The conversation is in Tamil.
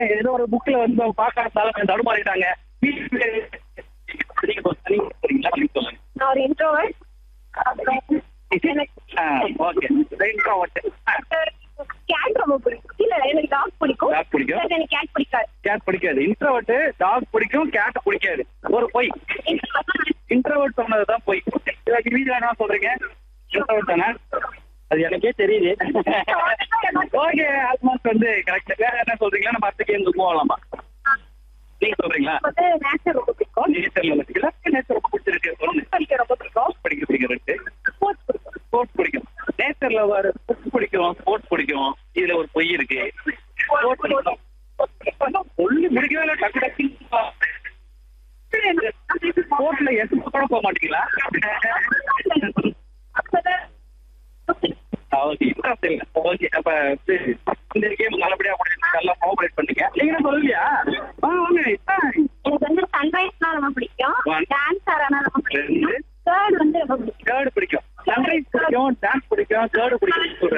ஏதோ ஒரு புக்ல வந்து அவங்க பார்க்காததால கொஞ்சம் தடுமாறிட்டாங்க வீட்டுல நீங்க சொல்லுங்க. நீங்க சொல்றீங்களா? நீங்க சொல்லுங்க நான் ஒரு இன்ட்ரோவர்ட் எனக்கு ஓகே இன்ட்ரோவர்ட் கேட் ரொம்ப பிடிக்கும் இல்ல எனக்கு டாக் பிடிக்கும் Dog பிடிக்கும். But எனக்கு கேட் பிடிக்காது கேட் பிடிக்காது இன்ட்ரோவர்ட் டாக் பிடிக்கும் கேட் பிடிக்காது ஒரு பொய் இன்ட்ரோவர்ட் சொன்னதுதான் பொய் வீடியோ என்ன சொல்றீங்க இன்ட்ரோவர்ட் தானே அது எனக்கே தெரியுது ஓகே ஆல்மோஸ்ட் வந்து கரெக்ட் வேற என்ன சொல்றீங்களா நம்ம அடுத்த கேம் போகலாமா நீங்க சொல்றீங்களா வந்து நேச்சர் ரொம்ப பிடிக்கும் நேச்சர்ல வச்சுக்கலாம் நேச்சர் ரொம்ப பிடிச்சிருக்கு சொல்லுங்க படிக்க ரொம்ப பிடிக்கும் படிக்க பிடிக்கிறது ஸ்போர்ட்ஸ் பிடிக்கும் ஸ்போர்ட்ஸ் பிடிக்கும் நேச்சர்ல வர புக்ஸ் பிடிக்கும் ஸ்போர்ட்ஸ் பிடிக்கும் இதுல ஒரு பொய் இருக்கு ஸ்போர்ட்ஸ் பிடிக்கும் சொல்லி முடிக்கவே இல்லை டக்கு டக்கு ஸ்போர்ட்ஸ்ல எஸ் கூட போக மாட்டீங்களா ஓகே இன்ட்ரெஸ்ட் இல்லை ஓகே அப்ப சரி. இந்த கேம் நல்லபடியா முடிச்சு நல்லா கோஆபரேட் பண்ணீங்க நீங்க என்ன சொல்லலையா ஆ வாங்க ஆ. எனக்கு வந்து சன்ரைஸ்னா ரொம்ப பிடிக்கும் One. டான்ஸ் ஆடுறனா ரொம்ப பிடிக்கும் ரெண்டு. தேர்ட் வந்து ரொம்ப பிடிக்கும் தேர்டு பிடிக்கும் சன்ரைஸ் பிடிக்கும் டான்ஸ் பிடிக்கும் தேர்டு பிடிக்கும்